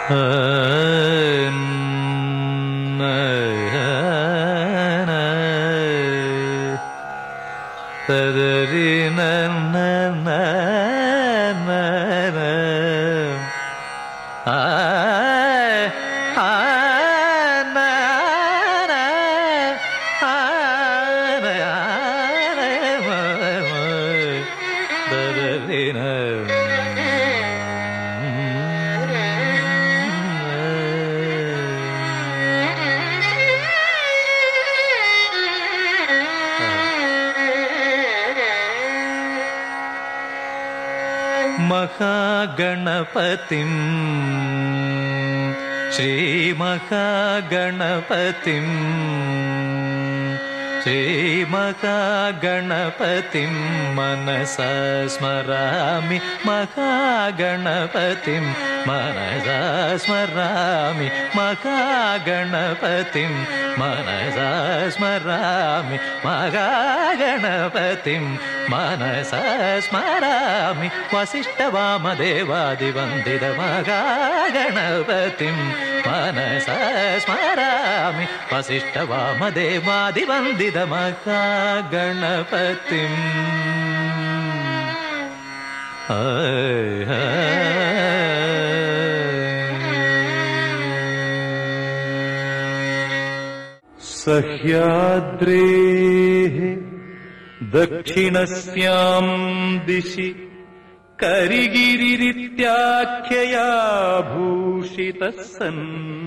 ததரி நன்ன ஆ ஆ ந ஆ ததரி महागणपतिं श्रीमहागणपतिं श्रीमहागणपतिं मनसा स्मरामि महागणपतिं मनसा स्मरामि महागणपतिं मनसा स्मरामि महागणपतिं मनसा स्मरामि वसिष्ठवामदेवादिवन्दितमहागणपतिं मनसा स्मरामि वसिष्ठवामदेवादिवन्दितमहागणपतिम् सह्याद्रेः दक्षिणस्याम् दिशि करिगिरिरित्याख्यया भूषितः सन्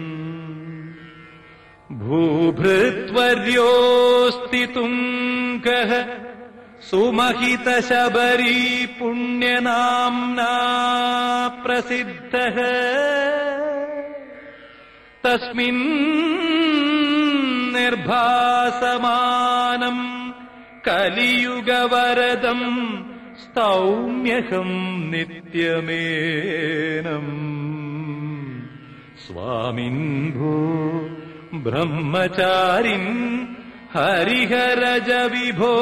भूभृत्वर्योऽस्ति तुङ्गः सुमहितशबरी पुण्यनाम्ना प्रसिद्धः तस्मिन् निर्भासमानम् कलियुगवरदम् स्तौम्यहम् नित्यमेनम् स्वामिन् भो ब्रह्मचारिन् हरिहरज विभो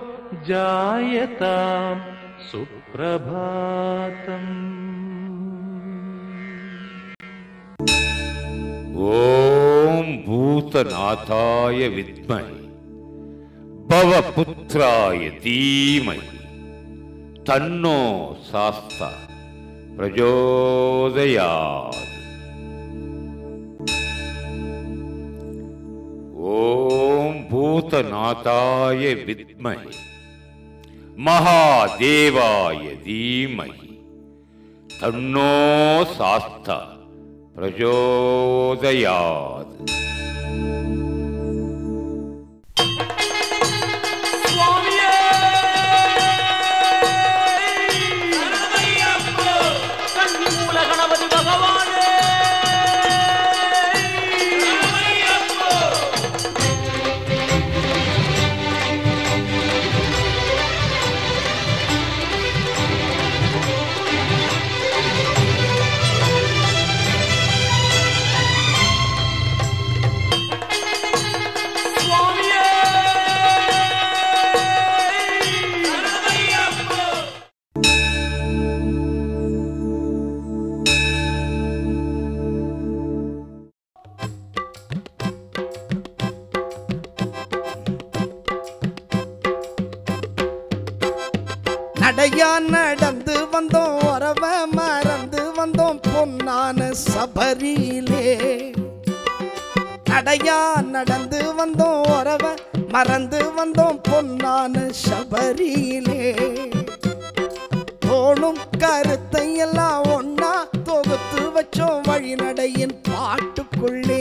जायताम् सुप्रभातम् ஓம் பூதநாதாய வித்மஹி பவபுத்ராய தீமஹி தன்னோ சாஸ்தா பிரஜோதயாத் ஓம் பூதநாதாய வித்மஹி மகாதேவாய தீமஹி தன்னோ சாஸ்தா பிரஜோதயாத் கன்னிமூல கணபதி பகவானே சுவாமியே நடையா நடந்து வந்தோம் உறவ மறந்து வந்தோம் பொன்னான சபரியிலே நடையா நடந்து வந்தோம் உறவ மறந்து வந்தோம் பொன்னான சபரியிலே தோணும் கருத்தை எல்லாம் ஒன்னா தொகுத்து வச்சோம் வழிநடையின் பாட்டுக்குள்ளே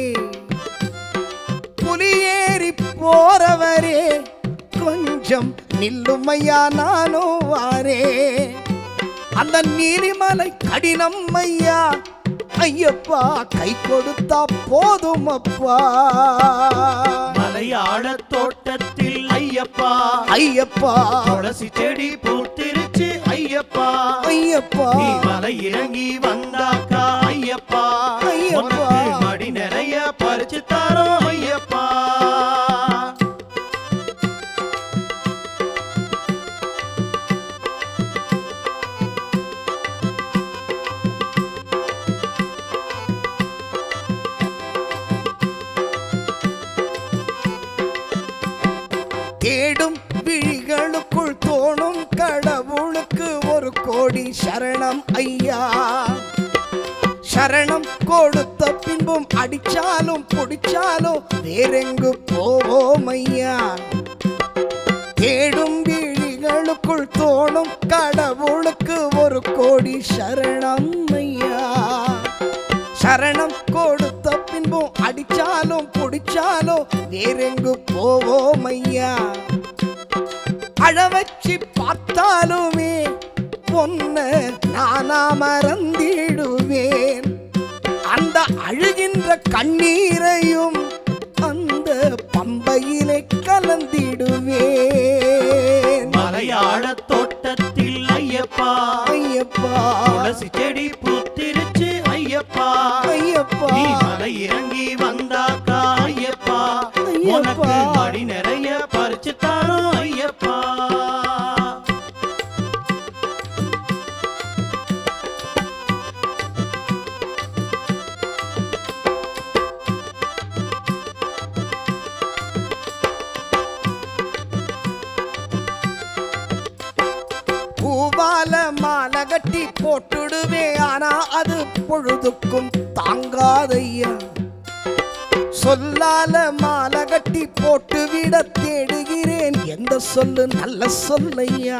புலியேறி போறவரே கொஞ்சம் நில்லுமையா நானும் வாரே அந்த நீலிமலை கடினம் ஐயா ஐயப்பா கை கொடுத்தா போதும் அப்பா மலையாள தோட்டத்தில் ஐயப்பா ஐயப்பா துளசி செடி பூத்திருச்சு ஐயப்பா ஐயப்பா நீ மலை இறங்கி வந்தாக்கா ஐயப்பா ஐயப்பா. உனக்கு மடி நிறைய பறிச்சு தரோம் ஐயப்பா கோடி சரணம் ஐயா சரணம் கொடுத்த பின்பும் அடிச்சாலும் பிடிச்சாலும் வேறெங்கு போவோம் ஐயா தேடும் விழிகளுக்குள் தோணும் கடவுளுக்கு ஒரு கோடி சரணம் ஐயா சரணம் கொடுத்த பின்பும் அடிச்சாலும் பிடிச்சாலும் வேறெங்கு போவோம் ஐயா அழ வச்சு பார்த்தாலுமே பொன்ன நானா மறந்திடுவேன் அந்த அழுகின்ற கண்ணீரையும் அந்த பம்பையிலே கலந்திடுவேன் மலையாள தோட்டத்தில் ஐயப்பா ஐயப்பா துளசி செடி பூத்திருச்சு ஐயப்பா ஐயப்பா நீ மலை இறங்கி வந்தாக்கா ஐயப்பா ஐயப்பா. உனக்கு மடி நிறைய பறிச்சு தரோம் ஐயப்பா பூவால மாலை கட்டி போட்டுடுவே ஆனா அது பொழுதுக்கும் தாங்காதையா சொல்லால மாலை கட்டி போட்டு விட தேடுகிறேன் எந்த சொல்லு நல்ல சொல்லையா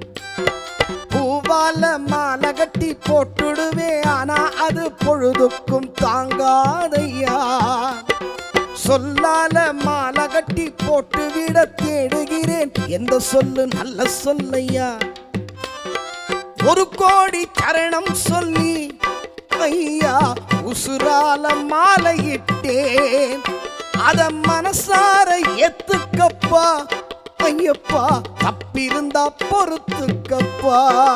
பூவால மாலை கட்டி போட்டுடுவே ஆனா அது பொழுதுக்கும் தாங்காதையா சொல்லால மாலை கட்டி போட்டு விட தேடுகிறேன் எந்த சொல்லு நல்ல சொல்லையா ஒரு கோடி சரணம் சொல்லி ஐயா உசுரால மாலையிட்டேன் அத மனசார எத்துக்கப்பா ஐயப்பா தப்பிருந்தா பொறுத்துக்கப்பா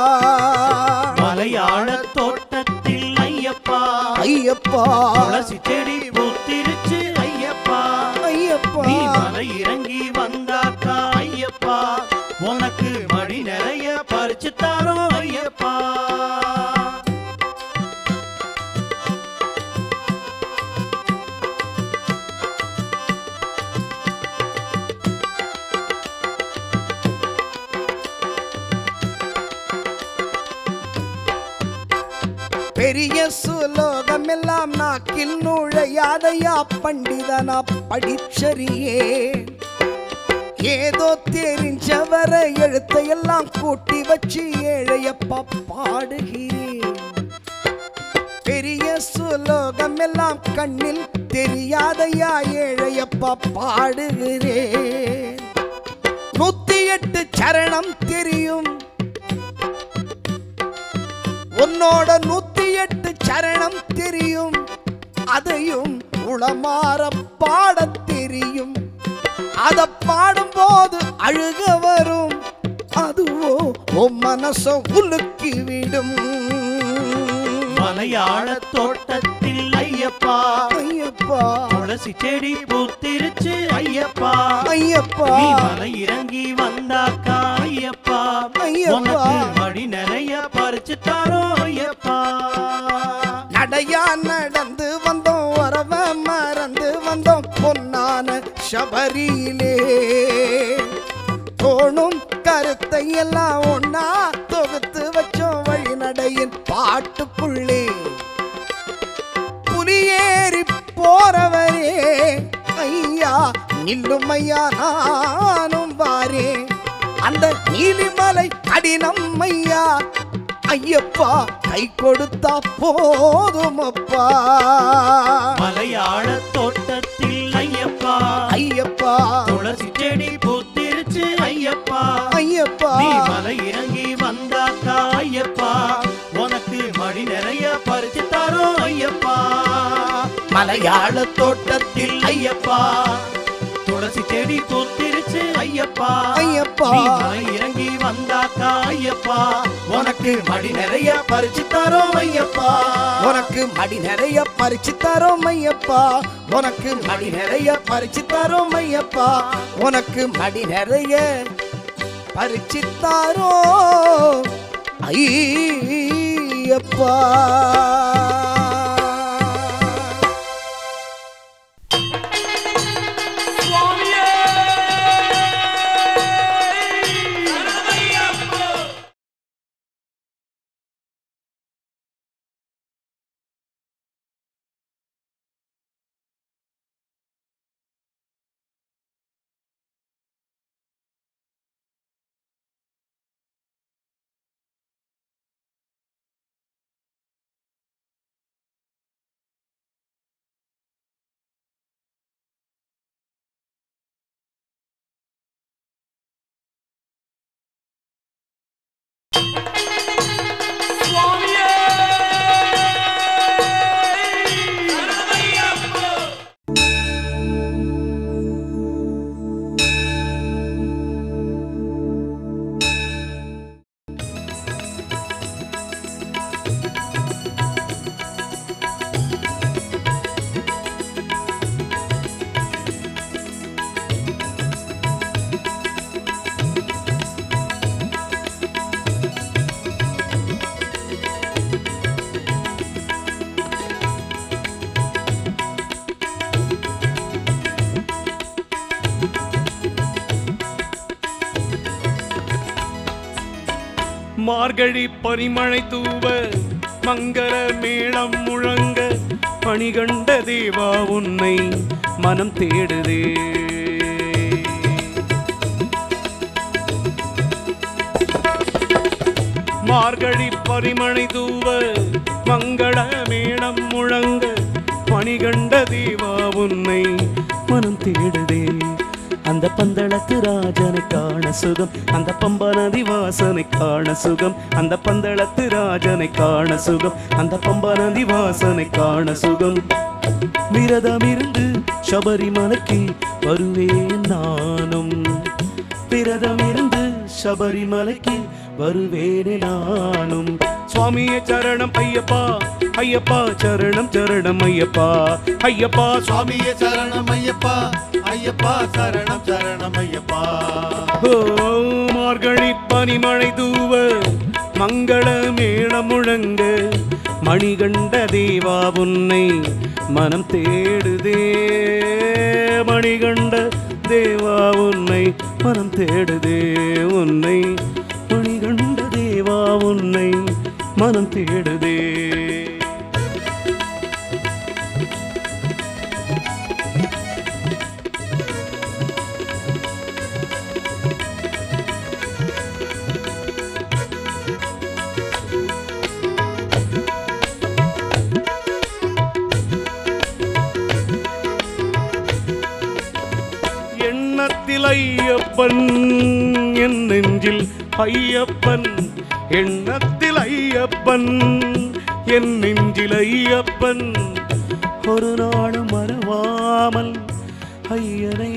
மலையாள தோட்டத்தில் ஐயப்பா ஐயப்பா துளசி செடி பூத்திருச்சு ஐயப்பா ஐயப்பா நீ மலை இறங்கி வந்தாக்கா ஐயப்பா உனக்கு மடி நிறைய பறிச்சு தரோம் ஐயப்பா பெரிய சுலோகம் எல்லாம் நாக்கில் நுழையாதையா பண்டிதனா படிச்சரியே ஏதோ தெரிஞ்சவரை எழுத்தையெல்லாம் கூட்டி வச்சு ஏழையப்பா பாடுகிறேன் பெரிய சுலோகம் எல்லாம் கண்ணில் தெரியாதையா ஏழையப்பா பாடுகிறேன் நூத்தி எட்டு சரணம் தெரியும் உன்னோட நூத்தி எட்டு சரணம் தெரியும் அதையும் உளமாற பாடத் தெரியும் அத பாடும்போது அழுக வரும் அதுவோ உன் மனச உலுக்கி விடும் மலையாள தோட்டத்தில் ஐயப்பா ஐயப்பா துளசி செடி பூத்திருச்சு ஐயப்பா ஐயப்பா நீ மலை இறங்கி வந்தாக்கா ஐயப்பா ஐயப்பா. உனக்கு மடி நிறைய பறிச்சு தரோம் ஐயப்பா நடையா நடந்து வந்தோம் வரவ மறந்து வந்தோம் பொன்னான சபரியிலே தோணும் கருத்தை எல்லாம் ஒன்னா தொகுத்து வச்சோம் வழிநடையின் பாட்டுக்குள்ளே புலியேறி போறவரே ஐயா நில்லும் ஐயா நானும் வாரேன் அந்த நீலிமலை கடினம் ஐயா ஐயப்பா கை கொடுத்தா போதும் அப்பா மலையாள தோட்டத்தில் ஐயப்பா ஐயப்பா துளசி செடி பூத்திருச்சு ஐயப்பா ஐயப்பா நீ மலை இறங்கி வந்தாக்கா ஐயப்பா உனக்கு மடி நிறைய பறிச்சு தரோம் ஐயப்பா மலையாள தோட்டத்தில் ஐயப்பா துளசி செடி பூத்திருச்சு ஐயப்பா ஐயப்பா. நீ மலை இறங்கி வந்தாக்கா ஐயப்பா உனக்கு மடி நிறைய பறிச்சு தரோம் ஐயப்பா உனக்கு மடி நிறைய பறிச்சு தரோம் ஐயப்பா உனக்கு மடி நிறைய பறிச்சு தரோம் ஐயப்பா உனக்கு மடி நிறைய பறிச்சு தாரோம் ஐயப்பா மார்கழி பனிமழை தூவ மங்கள மேளம் முழங்க பணிகண்ட தேவா உன்னை மனம் தேடுதே மார்கழி பரிமழை தூவ மங்கள மேளம் முழங்க பணிகண்ட தேவா உன்னை மனம் தேடுதே அந்த பந்தளத்து ராஜனை காண சுகம் அந்த பம்பா நதி வாசனை காண சுகம் அந்த பந்தளத்து ராஜனை காண சுகம் அந்த பம்பா நதி வாசனை காண சுகம் விரதமிருந்து சபரிமலைக்கு வருவேன் நானும் விரதமிருந்து சபரிமலைக்கு வருவேனே நானும் சுவாமியே சரணம் ஐயப்பா ஐயப்பா சரணம் சரணம் ஐயப்பா ஐயப்பா சுவாமி சுவாமியே சரணம் ஐயப்பா ஐயப்பா சரணம் சரணம் ஐயப்பா ஓ மார்கழி பனிமழை தூவ மங்கள மேளம் முழங்க மணிகண்ட தேவா உன்னை மனம் தேடுதே மணிகண்ட தேவா உன்னை மனம் தேடுதே உன்னை மணிகண்ட தேவா உன்னை மனம் தேடுதே எண்ணத்தில் ஐயப்பன் என் நெஞ்சில் ஐயப்பன் எண்ணத்தில் ஐயப்பன் என் நெஞ்சில் ஐயப்பன் ஒரு நாளும் மறவாமல் ஐயனை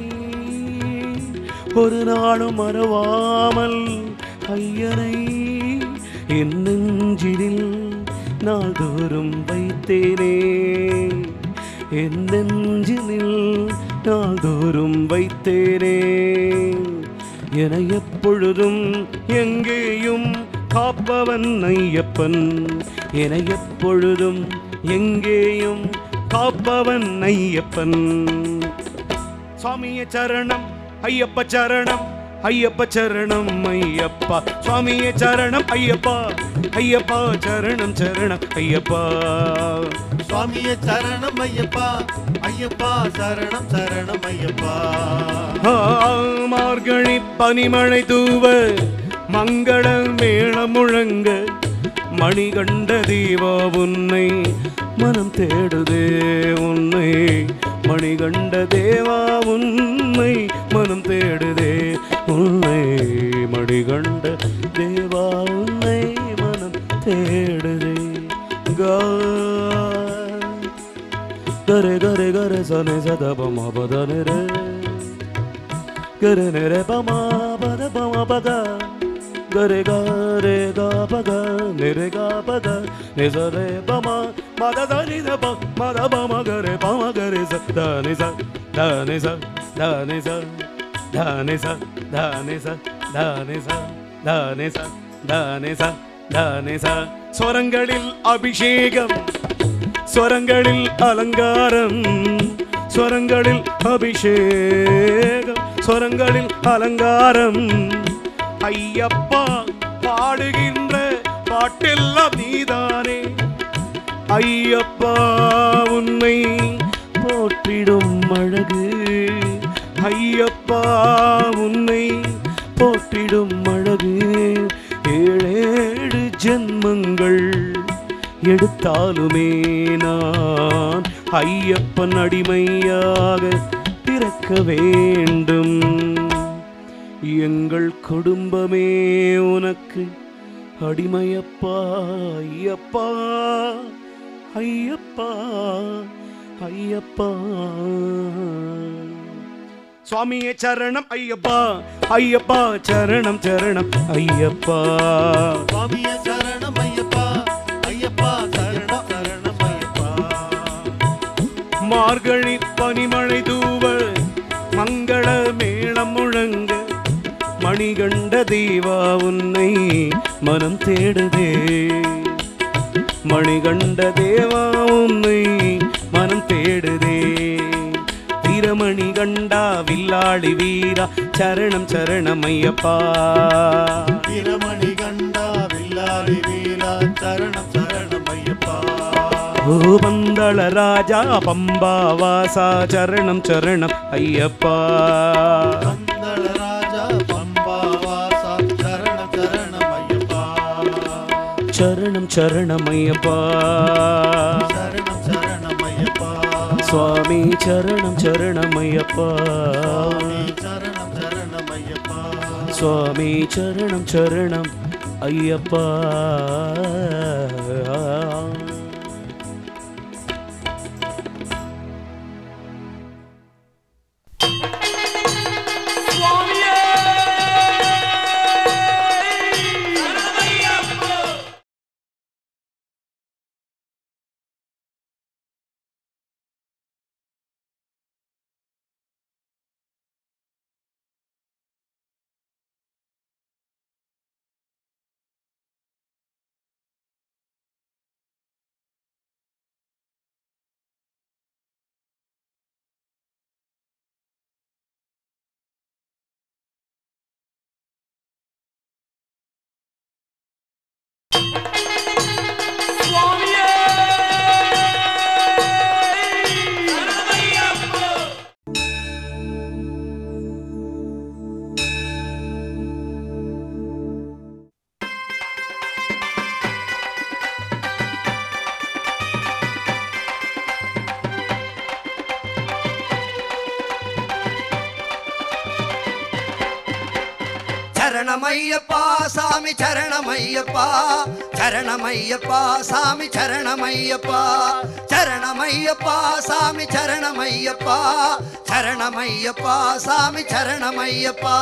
ஒரு நாளும் மறவாமல் ஐயனை என் நெஞ்சினில் நாள்தோறும் வைத்தேனே என் நெஞ்சினில் நாள்தோறும் வைத்தேனே என எப்பொழுதும் எங்கேயும் காப்பவன் ஐயப்பன் என எப்பொழுதும் எங்கேயும் காப்பவன் ஐயப்பன் சுவாமிய சரணம் ஐயப்ப சரணம் ஐயப்ப சரணம் ஐயப்பா சுவாமிய சரணம் ஐயப்பா ஐயப்பா சரணம் சரணம் ஐயப்பா சுவாமியே சரணம் ஐயப்பா ஐயப்பா சரணம் சரணம் ஐயப்பா ஆ, மார்கழி பனிமழை தூவ மங்கள மேளம் முழங்க மணிகண்ட தேவா உன்னை மனம் தேடுதே உன்னை மணிகண்ட தேவா உன்னை மனம் தேடுதே உன்னை மணிகண்ட தேவா உன்னை மனம் தேடுதே கா ಗರೆ ಗರೆ ಗರೆ ಸನೆ ಸದ ಬಮ ಪದ ನೆರೆ ಗರೆ ನೆರೆ ಪಮ ಪದ ಪಮ ಪದ ಗರೆ ಗರೆ ಗ ಪದ ನೆರೆ ಗ ಪದ ನಿಸರೆ ಪಮ ಮದ ಧನಿ ದ ಪ ಮದ ಪಮ ಗರೆ ಪಮ ಗರೆ ಸ ದ ನಿ ಸ ದ ನಿ ಸ ದ ನಿ ಸ ದ ನಿ ಸ ದ ನಿ ಸ ದ ನಿ ಸ ದ ನಿ ಸ ದ ನಿ ಸ ದ ನಿ ಸ സ്വരങ്ങളിൽ അഭിഷേകം സ്വരങ്ങളിൽ അലങ്കാരം സ്വരങ്ങളിൽ അഭിഷേകം സ്വരങ്ങളിൽ അലങ്കാരം ஐயப்பா பாடுகின்ற பாட்டெல்லாம் நீதானே ஐயப்பா உன்னை போற்றிடும் அழகு ஐயப்பா உன்னை போற்றிடும் அழகு ஏழேழு ஜென்மங்கள் எடுத்தாலுமே நான் ஐயப்பன் அடிமையாக பிறக்க வேண்டும் எங்கள் குடும்பமே உனக்கு அடிமையப்பா ஐயப்பா ஐயப்பா ஐயப்பா சுவாமியே சரணம் ஐயப்பா ஐயப்பா சரணம் சரணம் ஐயப்பா சுவாமிய சரணம் ஐயப்பா ஐயப்பா சரணம் சரணம் ஐயப்பா மார்கழி பனிமழை தூவ மங்கள மேளம் முழங்க மணிகண்ட தேவா உன்னை மனம் தேடுதே மணிகண்ட தேவா உன்னை மனம் தேடுதே வீரமணி கண்டா வில்லாளி வீரா சரணம் சரணம் ஐயப்பா வீரமணி கண்டா வில்லாரி வீரா சரணம் சரணம் ஐயப்பா ஓ பந்தள ராஜா பம்பா வாசா சரணம் சரணம் ஐயப்பா பந்தள ராஜா பம்பா வாசா சரணம் சரணம் ஐயப்பா சரணம் சரணம் ஐயப்பா சரணம் சரணம் ஐயப்பா சுவாமி சரணம் சரணம் ஐயப்பா சுவாமி சரணம் சரணம் ஐயப்பா சுவாமி சரணம் சரணம் ஐயப்பா சரணமையப்பா சாமி சரணமையப்பா சரணமையப்பா சாமி சரணமையப்பா சரணமையப்பா சாமி சரணமையப்பா சரணமையப்பா சாமி சரணமையப்பா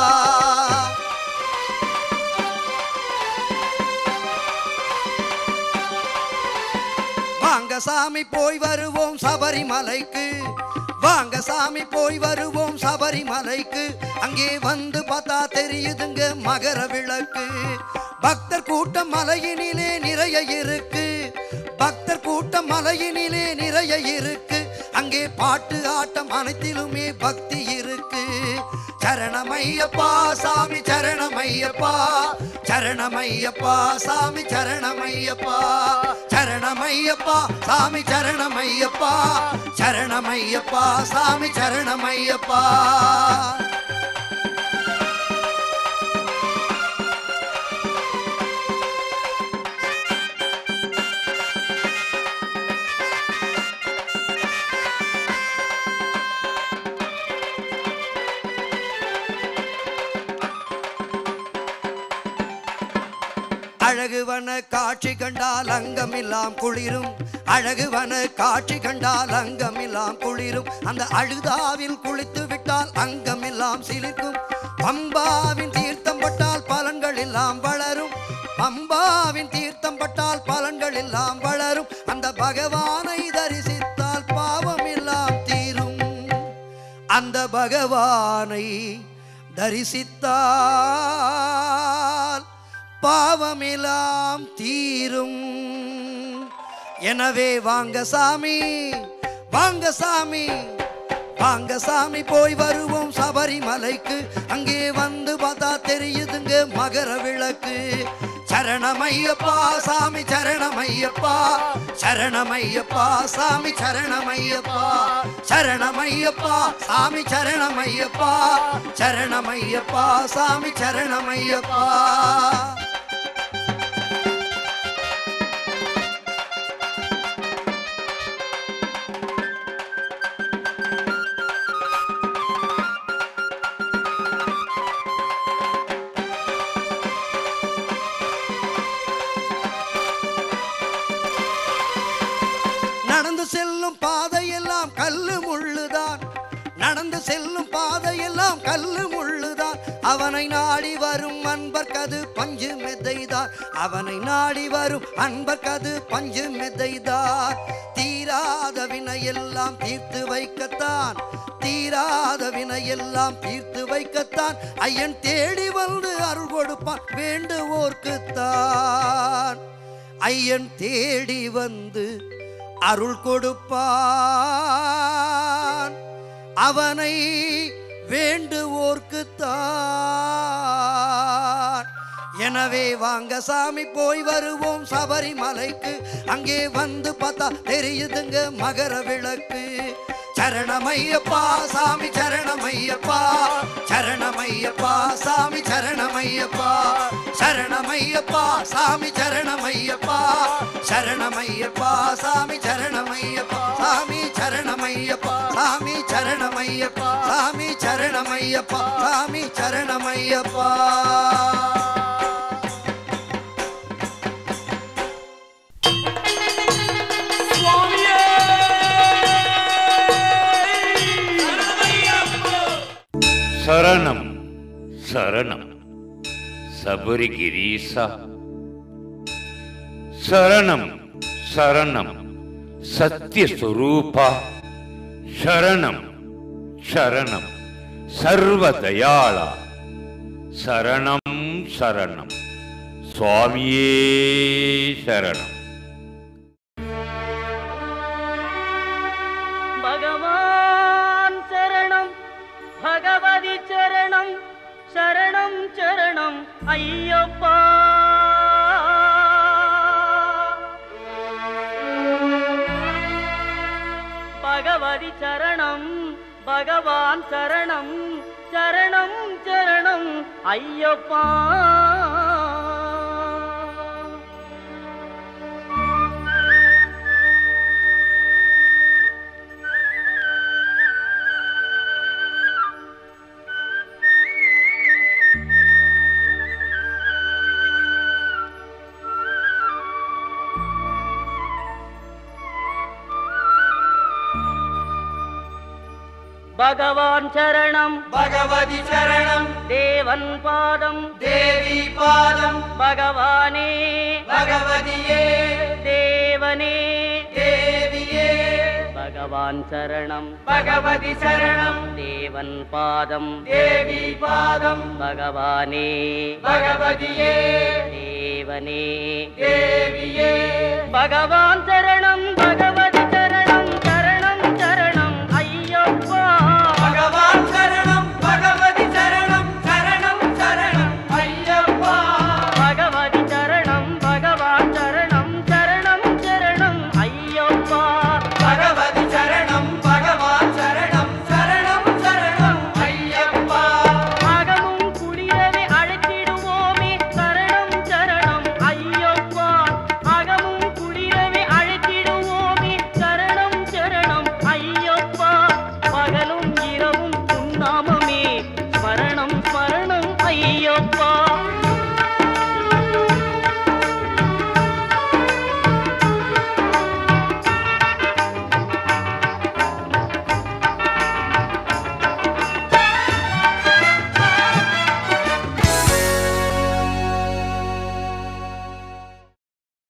வாங்க சாமி போய் வருவோம் சபரிமலைக்கு வாங்க சாமி போய் வருவோம் சபரிமலைக்கு அங்கே வந்து பார்த்தா தெரியுதுங்க மகர விளக்கு பக்தர் கூட்டம் மலையினிலே நிறைய இருக்கு பக்தர் கூட்டம் மலையினிலே நிறைய இருக்கு அங்கே பாட்டு ஆட்டம் அனைத்திலுமே பக்தி இருக்கு சரணமையப்பா சாமி சரணமையப்பா சரணமையப்பா சாமி சரணமையப்பா சரணமையப்பா சாமி சரணமையப்பா சரணமையப்பா சாமி சரணமையப்பா அழகுவன காட்சி கண்டால் அங்கமெல்லாம் குளிரும் அழகுவன காட்சி கண்டால் அங்கமெல்லாம் குளிரும் அந்த அழுதாவில் குளித்து விட்டால் அங்கமெல்லாம் சிலிர்க்கும் பம்பாவின் தீர்த்தம் பட்டால் பலன்கள் எல்லாம் வளரும் பம்பாவின் தீர்த்தம் பட்டால் பலன்கள் எல்லாம் வளரும் அந்த பகவானை தரிசித்தால் பாவம் எல்லாம் தீரும் அந்த பகவானை தரிசித்தால் பாவமெல்லாம் தீரும் எனவே வாங்க சாமி வாங்க சாமி வாங்க சாமி போய் வருவோம் சபரிமலைக்கு அங்கே வந்து பார்த்தா தெரியுதுங்க மகர விளக்கு சரணமையப்பா சாமி சரணமையப்பா சரணமையப்பா சாமி சரணமையப்பா சரணமையப்பா சாமி சரணமையப்பா சரணமையப்பா சாமி சரணமையப்பா செல்லும் பாதையெல்லாம் கல்லு முள்ளுதான் நடந்து செல்லும் பாதையெல்லாம் கல்லு முள்ளுதான் அவனை நாடி வரும் அன்பர் கது பஞ்சு மெத்தைதான் அவனை நாடி வரும் அன்பர் கது பஞ்சு மெத்தைதான் தீராத வினையெல்லாம் தீர்த்து வைக்கத்தான் தீராத வினையெல்லாம் தீர்த்து வைக்கத்தான் ஐயன் தேடி வந்து அருள் கொடுப்பான் வேண்டுவோர்க்குத்தான் ஐயன் தேடி வந்து அருள் கொடுப்பான் அவனை வேண்டுவோர்க்குத்தான் எனவே வாங்க சாமி போய் வருவோம் சபரிமலைக்கு அங்கே வந்து பார்த்தா தெரியுதுங்க மகர விளக்கு சரணமையப்பா சாமி சரணமையப்பா சரணமையப்பா சாமி சரணமையப்பா சரணமையப்பா சாமி சரணமையப்பா சரணமையப்பா சாமி சரணமையப்பா சாமி சரணமையப்பா சாமி சரணமையப்பா சாமி சரணமையப்பா சாமி சரணமையப்பா சரணம் சரணம் சபரிகிரீசா சரணம் சரணம் சத்யஸ்வரூபா சரணம் சரணம் சர்வதயாளா சரணம் சரணம் சுவாமியே சரணம் பகவான் சரணம் பகவதி சரணம் சரணம் சரணம் ஐயப்பா பகவதி சரணம் பகவான் சரணம் சரணம் சரணம் ஐயப்பா பகவான் சரணம் பகவதி சரணம் தேவன் பாதம் தேவி பாதம் பகவானே பகவதியே தேவனே தேவியே பகவான் சரணம் பகவதி சரணம் தேவன் பாதம் தேவி பாதம் பகவானே பகவதியே தேவனே தேவியே பகவான் சரணம் பகவதி